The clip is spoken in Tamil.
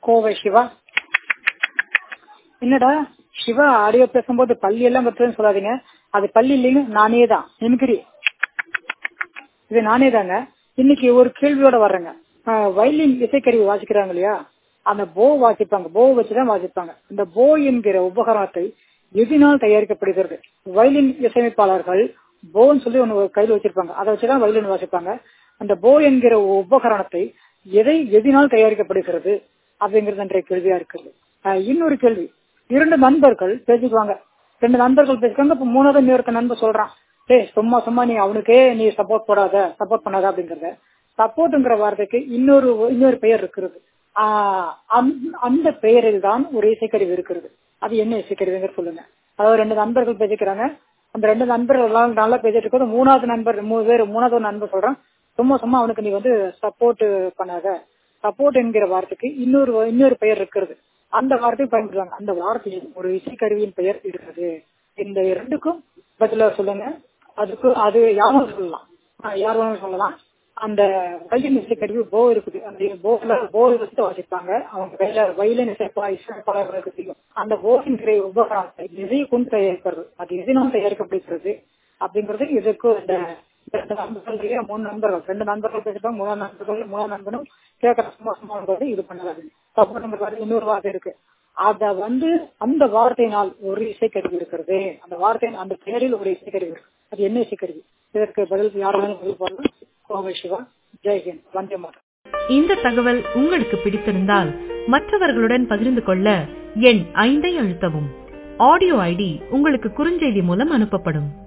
கோவை சிவா என்னடா சிவா ஆடியோ பேசும்போது பள்ளி எல்லாம் கத்துறேன்னு சொல்லாதீங்க அது பள்ளி இல்லைங்க நானே தான் நிமிக்கிரி இது நானே தாங்க இன்னைக்கு ஒரு கேள்வியோட வர்றேங்க வயலின் இசைக்கருவி வாசிக்கிறாங்க இல்லையா அந்த போ வாசிப்பாங்க போ வச்சுதான் வாசிப்பாங்க இந்த போ என்கிற உபகரணத்தை எதினால் தயாரிக்கப்படுகிறது வயலின் இசையமைப்பாளர்கள் போன்னு சொல்லி ஒண்ணு கையில் வச்சிருப்பாங்க அதை வச்சுதான் வயலின் வாசிப்பாங்க அந்த போ என்கிற உபகரணத்தை எதை எதினால் தயாரிக்கப்படுகிறது அப்படிங்கிறது என்ற கேள்வியா இருக்குது இன்னொரு கேள்வி இரண்டு நண்பர்கள் பேசிக்குவாங்க ரெண்டு நண்பர்கள் பேசிக்காங்க இப்ப மூணாவது இன்னொருத்த நண்பர் சொல்றான் டேய் சும்மா சும்மா நீ அவனுக்கே நீ சப்போர்ட் போடாத சப்போர்ட் பண்ணாத அப்படிங்கறத சப்போர்ட்ங்கிற வார்த்தைக்கு இன்னொரு இன்னொரு பெயர் இருக்கிறது அந்த பெயரில் தான் ஒரு இசைக்கருவி இருக்கிறது அது என்ன இசைக்கருவிங்கிற சொல்லுங்க அதாவது ரெண்டு நண்பர்கள் பேசிக்கிறாங்க அந்த ரெண்டு நண்பர்கள் எல்லாம் நல்லா பேசிட்டு இருக்கிறது மூணாவது நண்பர் மூணு பேர் மூணாவது நண்பர் சொல்றான் சும்மா சும்மா அவனுக்கு நீ வந்து சப்போர்ட் பண்ணாத சப்போர்ட் என்கிற வார்த்தைக்கு இன்னொரு இன்னொரு பெயர் இருக்கிறது அந்த வார்த்தையை பயன்படுத்துவாங்க அந்த வார்த்தையில் ஒரு இசைக்கருவியின் பெயர் இருக்கிறது இந்த இரண்டுக்கும் பதில சொல்லுங்க அதுக்கு அது யாரும் சொல்லலாம் யார் வேணாலும் சொல்லலாம் அந்த வயலின் இசைக்கருவி போ இருக்குது அந்த போல போ வச்சு வாசிப்பாங்க அவங்க கையில வயலின் இசைப்பா இசைப்பாளர்களுக்கு தெரியும் அந்த போரின் உபகரணத்தை எதை கொண்டு தயாரிக்கிறது அது எதினால் தயாரிக்கப்படுகிறது அப்படிங்கிறது இதுக்கு இந்த ரெண்டு நண்பர்கள் மூணு நண்பர்கள் ரெண்டு நண்பர்கள் பேசிப்பாங்க மூணாவது நண்பர்கள் மூணாவது நண்பனும் கேட்கற சும்மா சும்மா இது பண்ணாது சப்போர்ட் இன்னொரு வார்த்தை இருக்கு அத வந்து அந்த வார்த்தையினால் ஒரு இசைக்கருவி இருக்கிறது அந்த வார்த்தையின் அந்த பெயரில் ஒரு இசைக்கருவி இருக்கு அது என்ன இசைக்கருவி இதற்கு பதில் யாரும் பதில் போடலாம் கோவை சிவா ஜெய்ஹிந்த் வந்தே மாதம் இந்த தகவல் உங்களுக்கு பிடித்திருந்தால் மற்றவர்களுடன் பகிர்ந்து கொள்ள எண் ஐந்தை அழுத்தவும் ஆடியோ ஐடி உங்களுக்கு குறுஞ்செய்தி மூலம் அனுப்பப்படும்